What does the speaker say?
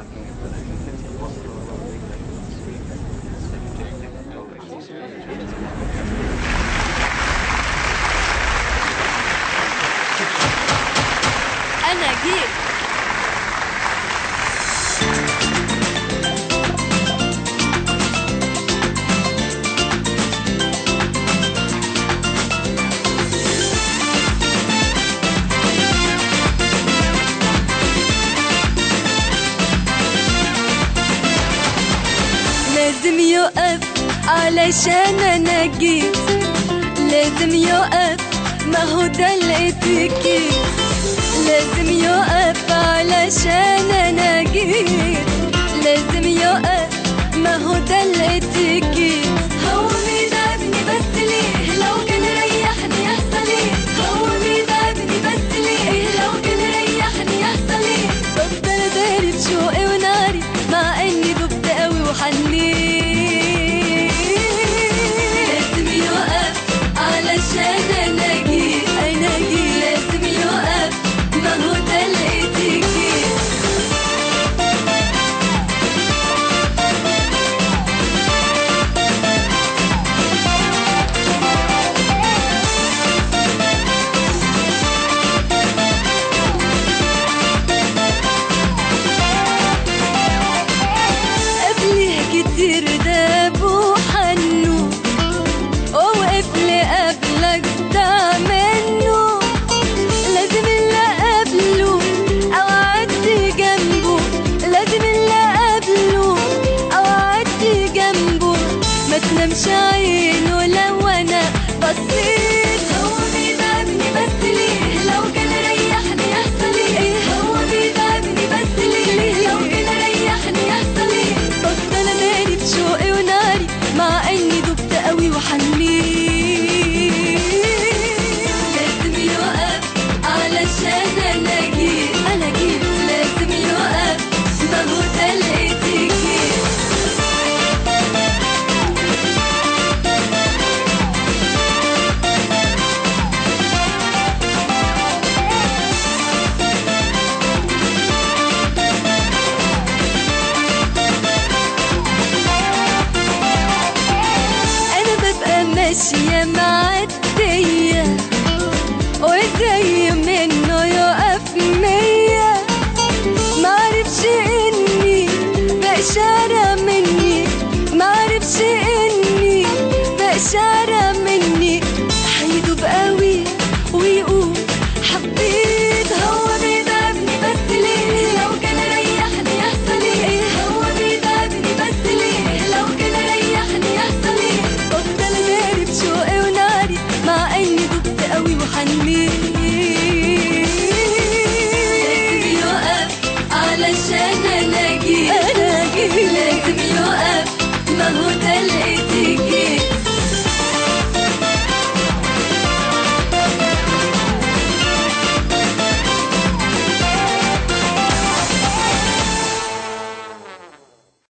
أنا جيت لازم يقف علشان انا جيت لازم يقف ما هو ده الاتيكيت لازم يقف علشان انا جيت لازم يقف ما هو ده الاتيكيت هو بيتعبني بس ليه لو كان ريحني يحصل ايه هو بيتعبني بس ليه لو كان ريحني يحصل ايه بفضل داري بشوقي وناري مع اني دبت قوي وحنيت لازم يقف علشان انا جيت انا جيت لازم يقف ما هو ده الاتيكيت قبليه كتير داب وحنو وقف لي قبلك ده منه لازم اللي قبله او اعدي جنبه لازم اللي قبله او اعدي جنبه ما تنامش عينه لو انا بصيت هو بيتعبني بس ليه لو كان ريحني يحصل ايه هو بيتعبني بس ليه لو كان ريحني يحصل ايه بفضل انادي بشوقي وناري مع اني دبت قوي وحنيت لازم يقف علشان انا جيت انا جيت لازم يقف ما هو ده الاتيكيت انا ببقى ماشية مع